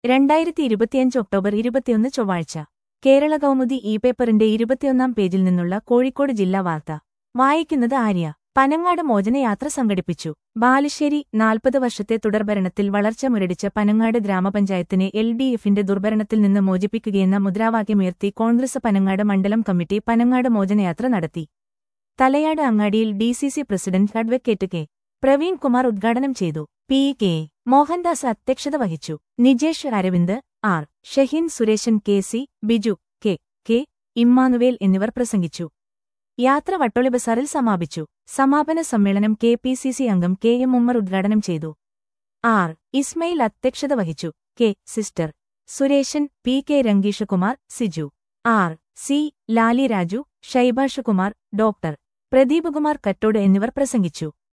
രണ്ടായിരത്തി ഇരുപത്തിയഞ്ച് ഒക്ടോബർ ഇരുപത്തിയൊന്ന് ചൊവ്വാഴ്ച കേരള കൗമുദി ഇ പേപ്പറിന്റെ ഇരുപത്തിയൊന്നാം പേജിൽ നിന്നുള്ള കോഴിക്കോട് ജില്ലാ വാർത്ത വായിക്കുന്നത് ആര്യ പനങ്ങാട് മോചനയാത്ര സംഘടിപ്പിച്ചു ബാലുശ്ശേരി നാൽപ്പത് വർഷത്തെ തുടർഭരണത്തിൽ വളർച്ച മുരടിച്ച പനങ്ങാട് ഗ്രാമപഞ്ചായത്തിനെ എൽ ഡി എഫിന്റെ ദുർഭരണത്തിൽ നിന്ന് മോചിപ്പിക്കുകയെന്ന മുദ്രാവാക്യമുയർത്തി കോൺഗ്രസ് പനങ്ങാട് മണ്ഡലം കമ്മിറ്റി പനങ്ങാട് മോചനയാത്ര നടത്തി തലയാട് അങ്ങാടിയിൽ D C C president advocate K Praveen Kumar ഉദ്ഘാടനം ചെയ്തു പി കെ മോഹൻദാസ് അധ്യക്ഷത വഹിച്ചു Nijesh Aravind R Shaheen Suresan K C Biju K K Immanuel എന്നിവർ പ്രസംഗിച്ചു യാത്ര വട്ടോളി ബസാറിൽ സമാപിച്ചു സമാപന സമ്മേളനം കെ പി സി സി അംഗം കെ എം ഉമ്മർ ഉദ്ഘാടനം ചെയ്തു ആർ ഇസ്മയിൽ അധ്യക്ഷത വഹിച്ചു K sister Suresan P K Rangeeshkumar Siju R C Lali Raju Shaibashkumar doctor Pradeepkumar Kattode എന്നിവർ പ്രസംഗിച്ചു